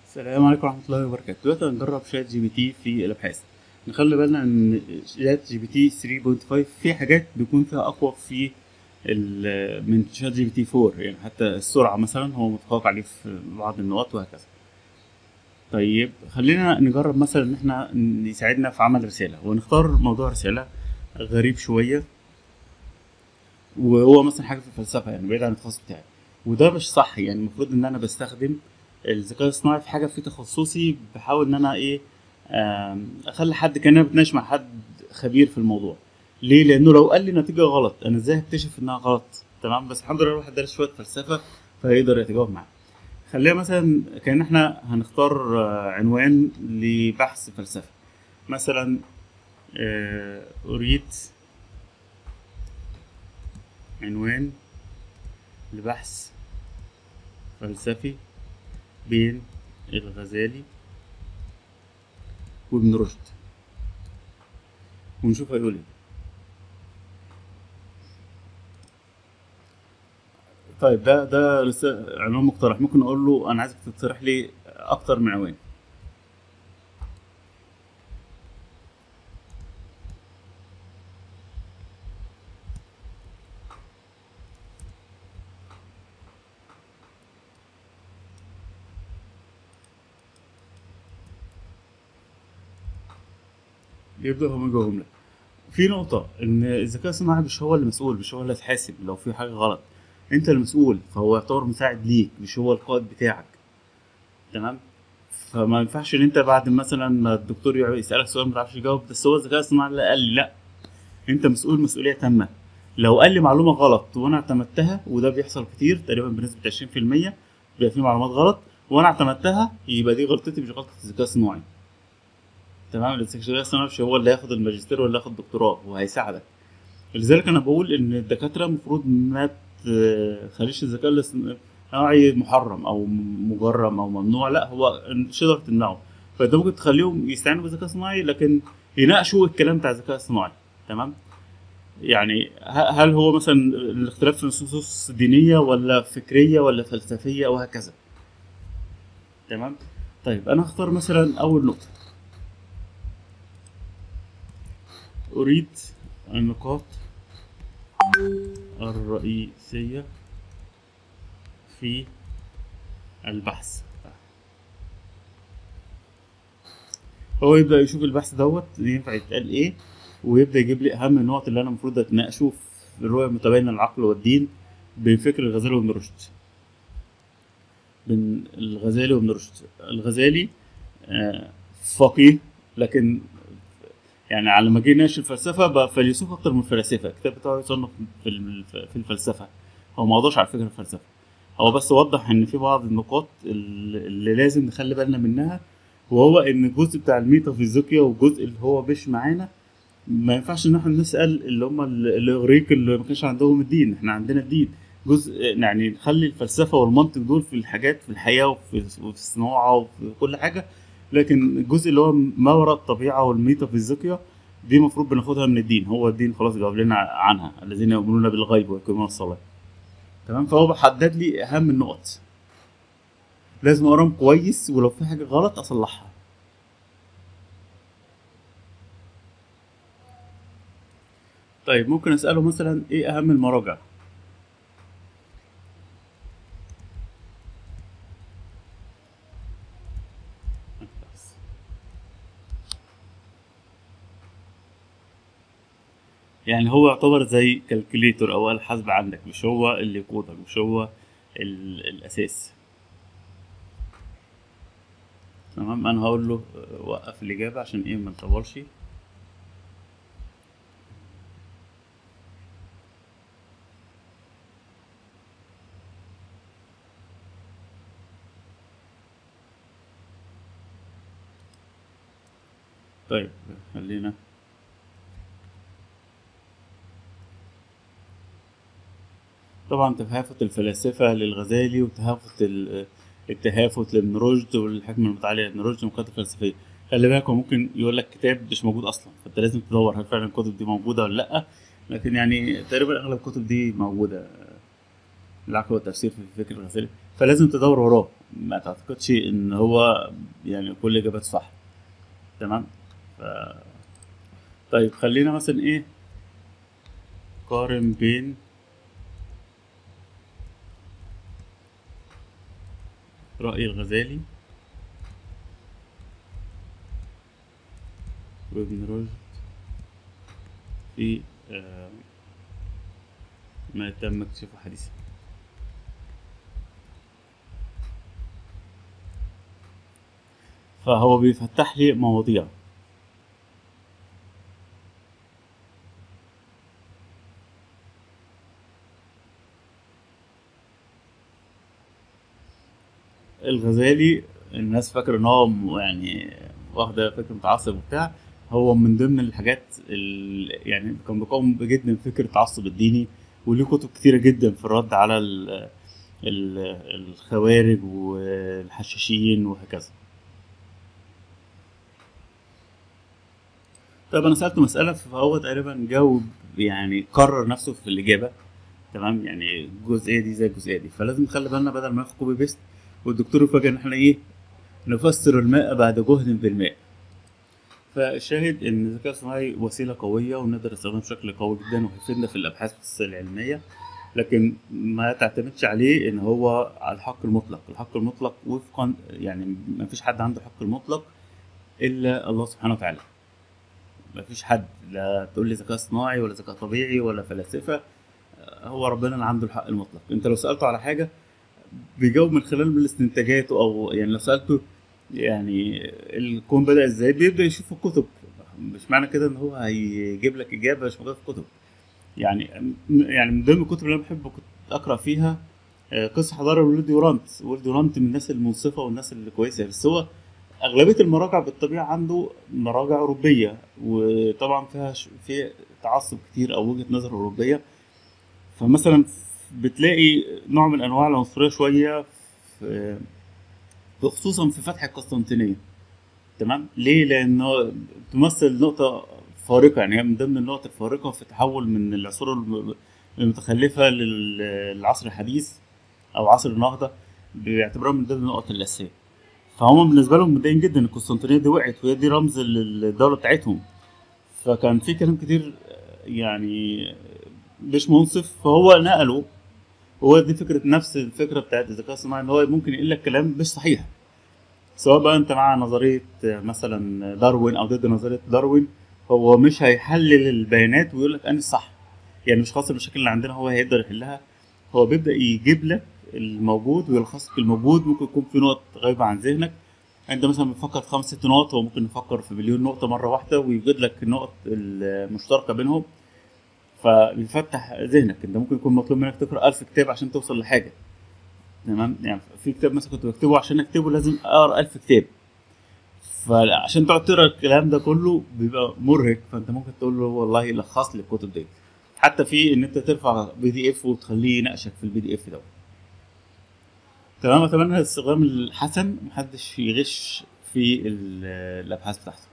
السلام عليكم ورحمة الله وبركاته دلوقتي هنجرب شات جي بي تي في الأبحاث نخلي بالنا إن شات جي بي تي 3.5 في حاجات بيكون فيها أقوى في ال- من شات جي بي تي 4 يعني حتى السرعة مثلا هو متفوق عليه في بعض النقاط وهكذا طيب خلينا نجرب مثلا إن احنا يساعدنا في عمل رسالة ونختار موضوع رسالة غريب شوية وهو مثلا حاجة في الفلسفة يعني بعيد عن التخصص بتاعي وده مش صح يعني المفروض إن أنا بستخدم الذكاء الصناعي في حاجه في تخصصي بحاول ان انا ايه آم، اخلي حد كان بتناقش مع حد خبير في الموضوع ليه لانه لو قال لي نتيجه غلط انا ازاي هكتشف انها غلط تمام بس الحمد لله الواحد دارس شويه فلسفه فيقدر يتجاوب معاه خلينا مثلا كان احنا هنختار آه، عنوان لبحث فلسفي مثلا آه، اريد عنوان لبحث فلسفي بين الغزالي وابن رشد ونشوف هيقول ايه طيب ده ده لسه عنوان مقترح ممكن اقول له انا عايزك تقترح لي اكتر من عنوان يبدأ هم يجاوبهم لك في نقطة إن الذكاء الصناعي مش هو اللي مسؤول مش هو اللي هتحاسب لو في حاجة غلط أنت المسؤول فهو يعتبر مساعد ليك مش هو القائد بتاعك تمام فما ينفعش إن أنت بعد مثلا ما الدكتور يقعد يسألك سؤال ما تعرفش تجاوب بس هو الذكاء الصناعي اللي قال لي لأ أنت مسؤول مسؤولية تامة لو قال لي معلومة غلط وأنا اعتمدتها وده بيحصل كتير تقريبا بنسبة 20% بيبقى في معلومات غلط وأنا اعتمدتها يبقى دي غلطتي مش غلطة الذكاء الصناعي تمام الذكاء الصناعي مش هو اللي هياخد الماجستير ولا ياخد دكتوراه وهيساعدك لذلك انا بقول ان الدكاتره المفروض ما تخليش الذكاء الاصطناعي محرم او مجرم او ممنوع لا هو مش تقدر تمنعه فانت ممكن تخليهم يستعينوا بالذكاء الصناعي لكن يناقشوا الكلام بتاع الذكاء الصناعي تمام يعني ه- هل هو مثلا الاختلاف في نصوص دينيه ولا فكريه ولا فلسفيه وهكذا تمام طيب انا هختار مثلا اول نقطه أريد النقاط الرئيسية في البحث هو يبدأ يشوف البحث دوت ينفع يتقال ايه ويبدأ يجيب لي أهم النقط اللي أنا المفروض أتناقشه في الرؤية المتباينة للعقل والدين بين فكر الغزالي وابن رشد بين الغزالي وابن رشد الغزالي آه، فقيه لكن يعني على ما جه يناقش الفلسفه بقى فيلسوف اكتر من فلاسفه الكتاب بتاعه يصنف في الف- في الفلسفه هو ما وضعش على فكره الفلسفه هو بس وضح ان في بعض النقاط اللي اللي لازم نخلي بالنا منها وهو ان الجزء بتاع الميتافيزيقيا والجزء اللي هو مش معانا ما ينفعش ان احنا نسال اللي هم ال- الاغريق اللي ما كانش عندهم الدين احنا عندنا الدين جزء يعني نخلي الفلسفه والمنطق دول في الحاجات في الحياه وفي وفي الصناعه وفي كل حاجه لكن الجزء اللي هو ما وراء الطبيعه والميتافيزيقيا دي المفروض بناخدها من الدين هو الدين خلاص جاوب لنا عنها الذين يؤمنون بالغيب ويقيمون الصلاه تمام فهو بحدد لي اهم النقط لازم اقراهم كويس ولو في حاجه غلط اصلحها طيب ممكن اساله مثلا ايه اهم المراجع يعني هو يعتبر زي كالكوليتور او آلة حاسبة عندك مش هو اللي يقودك مش هو ال- الاساس تمام انا هقول له آه، وقف الاجابة عشان ايه ما نطولش طيب خلينا طبعا تهافت الفلاسفة للغزالي وتهافت ال- التهافت لابن رشد والحكمة المتعالية لابن رشد والمقالات الفلسفية خلي بالك هو ممكن يقول لك كتاب مش موجود أصلا فأنت لازم تدور هل فعلا الكتب دي موجودة ولا لأ لكن يعني تقريبا أغلب الكتب دي موجودة العقل والتفسير في الفكر الغزالي فلازم تدور وراه ما تعتقدش ان هو يعني كل اجاباته صح تمام ف... طيب خلينا مثلا ايه قارن بين رأي الغزالي وابن رشد في آه، ما تم اكتشافه حديثا فهو بيفتح لي مواضيع الغزالي الناس فاكر ان هو م- يعني واخده فكر متعصب وبتاع هو من ضمن الحاجات ال... يعني كان بيقاوم جدا فكره التعصب الديني وليه كتب كتيره جدا في الرد على ال... ال... الخوارج والحشاشين وهكذا طيب انا سالته مساله فهو تقريبا جاوب يعني كرر نفسه في الاجابه تمام يعني الجزئيه دي زي الجزئيه دي فلازم نخلي بالنا بدل ما ياخد كوبي بيست والدكتور يفاجئ ان احنا ايه نفسر الماء بعد جهد بالماء فالشاهد ان الذكاء الصناعي وسيله قويه ونقدر نستخدمها بشكل قوي جدا وهيفيدنا في الابحاث العلميه لكن ما تعتمدش عليه ان هو على الحق المطلق الحق المطلق وفقا يعني ما فيش حد عنده حق المطلق الا الله سبحانه وتعالى ما فيش حد لا تقول لي ذكاء صناعي ولا ذكاء طبيعي ولا فلاسفه هو ربنا اللي عنده الحق المطلق انت لو سالته على حاجه بيجاوب من خلال استنتاجاته او يعني لو سالته يعني الكون بدا ازاي بيبدا يشوف في الكتب مش معنى كده ان هو هيجيب لك اجابه مش موجوده في الكتب يعني يعني من ضمن الكتب اللي انا بحب كنت اقرا فيها آه، قصه حضاره ولد ديورانت ولد ديورانت من الناس المنصفه والناس اللي كويسه بس هو اغلبيه المراجع بالطبيعه عنده مراجع اوروبيه وطبعا فيها ش- في تعصب كتير او وجهه نظر اوروبيه فمثلا بتلاقي نوع من انواع العنصريه شويه في خصوصا في فتح القسطنطينيه تمام ليه لانه تمثل نقطه فارقه يعني هي من ضمن النقط الفارقه في التحول من العصور الم- المتخلفه لل- للعصر الحديث او عصر النهضه بيعتبروها من ضمن النقط الاساسيه فهم بالنسبه لهم متضايقين جدا ان القسطنطينيه دي وقعت وهي دي رمز للدوله بتاعتهم فكان في كلام كتير يعني مش منصف فهو نقله هو دي فكره نفس الفكره بتاعت الذكاء الصناعي ان هو ممكن يقول لك كلام مش صحيح سواء بقى انت مع نظريه مثلا داروين او ضد نظريه داروين هو مش هيحلل البيانات ويقول لك انا الصح يعني مش خاص المشاكل اللي عندنا هو هيقدر يحلها هو بيبدا يجيب لك الموجود ويلخص لك الموجود ممكن يكون في نقط غايبه عن ذهنك انت مثلا بتفكر في خمس ست نقط هو ممكن يفكر في مليون نقطه مره واحده ويوجد لك النقط المشتركه بينهم فبيفتح ذهنك انت ممكن يكون مطلوب منك تقرا ألف كتاب عشان توصل لحاجه تمام يعني في كتاب مثلا كنت بكتبه عشان اكتبه لازم اقرا ألف كتاب فعشان تقعد تقرا الكلام ده كله بيبقى مرهق فانت ممكن تقول له والله لخص لي الكتب دي حتى في ان انت ترفع بي دي اف وتخليه يناقشك في البي دي اف ده تمام اتمنى الاستخدام الحسن محدش يغش في ال- الابحاث بتاعته